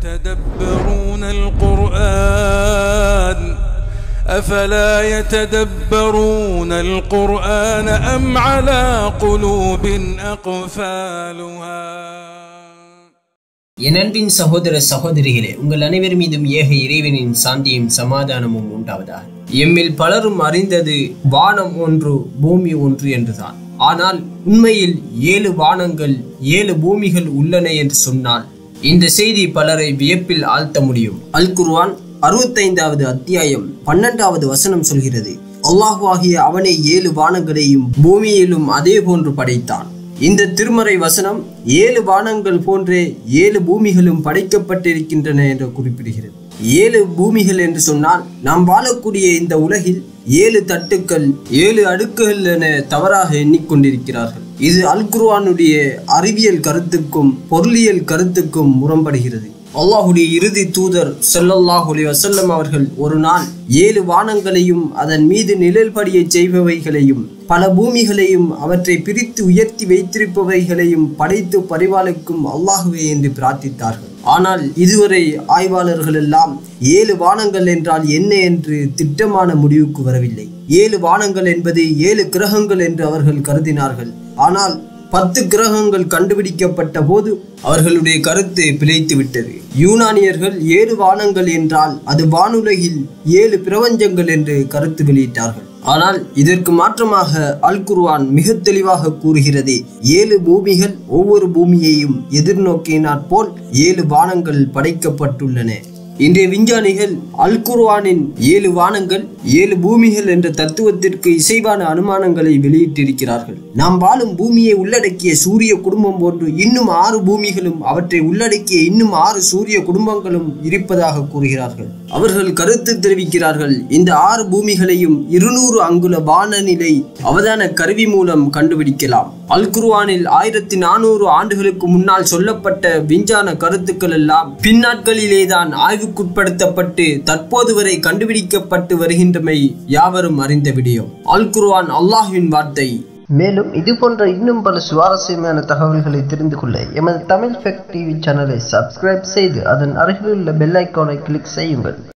يتدبرون القرآن أفلا يتدبرون القرآن أم على قلوب أقفالها என் அன்பின் சகோதர சகோதரிகளே உங்கள் அனைவர் மீதும் ஏக இறைவனின் சாந்தியும் சமாதானமும் உண்டாவதாக எம்மில் பலரும் அறிந்தது வானம் ஒன்று பூமி ஒன்று என்றுதான் ஆனால் உண்மையில் ஏழு வானங்கள் ஏழு பூமிகள் உள்ளன என்று சொன்னால் இந்த செய்தி பலரை வியப்பில் ஆழ்த்த முடியும் அல் குர்ஆன் அறுபத்தைந்தாவது அத்தியாயம் பன்னெண்டாவது வசனம் சொல்கிறது அல்லாஹுவாகிய அவனே ஏழு வானங்களையும் பூமியிலும் அதே போன்று படைத்தான் இந்த திருமறை வசனம் ஏழு வானங்கள் போன்றே ஏழு பூமிகளும் படைக்கப்பட்டிருக்கின்றன என்று குறிப்பிடுகிறது ஏழு பூமிகள் என்று சொன்னால் நாம் வாழக்கூடிய இந்த உலகில் ஏழு தட்டுக்கள் ஏழு அடுக்குகள் என தவறாக எண்ணிக்கொண்டிருக்கிறார்கள் இது அல் குர்ஆனுடைய அறிவியல் கருத்துக்கும் பொருளியல் கருத்துக்கும் முரண்படுகிறது அல்லாஹுடைய இறுதி தூதர் ஸல்லல்லாஹு அலைஹி வஸல்லம் அவர்கள் ஒரு நாள் ஏழு வானங்களையும் அதன் மீது நிழல்படியை செய்பவைகளையும் பல பூமிகளையும் அவற்றை பிரித்து உயர்த்தி வைத்திருப்பவைகளையும் படைத்து பரிபாலிக்கும் அல்லாஹுவே என்று பிரார்த்தித்தார்கள் ஆனால் இதுவரை ஆய்வாளர்கள் எல்லாம் ஏழு வானங்கள் என்றால் என்ன என்று திட்டமான முடிவுக்கு வரவில்லை ஏழு வானங்கள் என்பது ஏழு கிரகங்கள் என்று அவர்கள் கருதினார்கள் ஆனால் பத்து கிரகங்கள் கண்டுபிடிக்கப்பட்ட போது அவர்களுடைய கருத்து பிழைத்து விட்டது யூனானியர்கள் ஏழு வானங்கள் என்றால் அது வானுலகில் ஏழு பிரபஞ்சங்கள் என்று கருத்து வெளியிட்டார்கள் ஆனால் இதற்கு மாற்றமாக அல் குர்ஆன் மிக தெளிவாக கூறுகிறது ஏழு பூமிகள் ஒவ்வொரு பூமியையும் எதிர்நோக்கினாற் போல் ஏழு வானங்கள் படைக்கப்பட்டுள்ளன இன்றைய விஞ்ஞானிகள் அல் குர்ஆனின் ஏழு வானங்கள் ஏழு பூமிகள் என்ற தத்துவத்திற்கு இசைவான அனுமானங்களை வெளியிட்டிருக்கிறார்கள் நாம் வாழும் பூமியை உள்ளடக்கிய சூரிய குடும்பம் போன்று இன்னும் ஆறு பூமிகளும் அவற்றை உள்ளடக்கிய இன்னும் ஆறு சூரிய குடும்பங்களும் இருப்பதாக கூறுகிறார்கள் அவர்கள் கருத்து தெரிவிக்கிறார்கள் இந்த ஆறு பூமிகளையும் இருநூறு அங்குல வானநிலை அவதான கருவி மூலம் கண்டுபிடிக்கலாம் அல் குர்ஆனில் ஆயிரத்தி நானூறு ஆண்டுகளுக்கு முன்னால் சொல்லப்பட்ட விஞ்ஞான கருத்துக்கள் எல்லாம் பின்னாட்களிலேதான் ஆய்வுக்குட்படுத்தப்பட்டு தற்போது வரை கண்டுபிடிக்கப்பட்டு வருகின்றமை யாவரும் அறிந்த விடயம் அல் குர்ஆன் அல்லாஹ்வின் வார்த்தை மேலும் இது போன்ற இன்னும் பல சுவாரஸ்யமான தகவல்களை தெரிந்து கொள்ள எமது தமிழ் ஃபெக்ட் டிவி சேனலை சப்ஸ்கிரைப் செய்து அதன் அருகிலுள்ள பெல் ஐக்கானை கிளிக் செய்யுங்கள்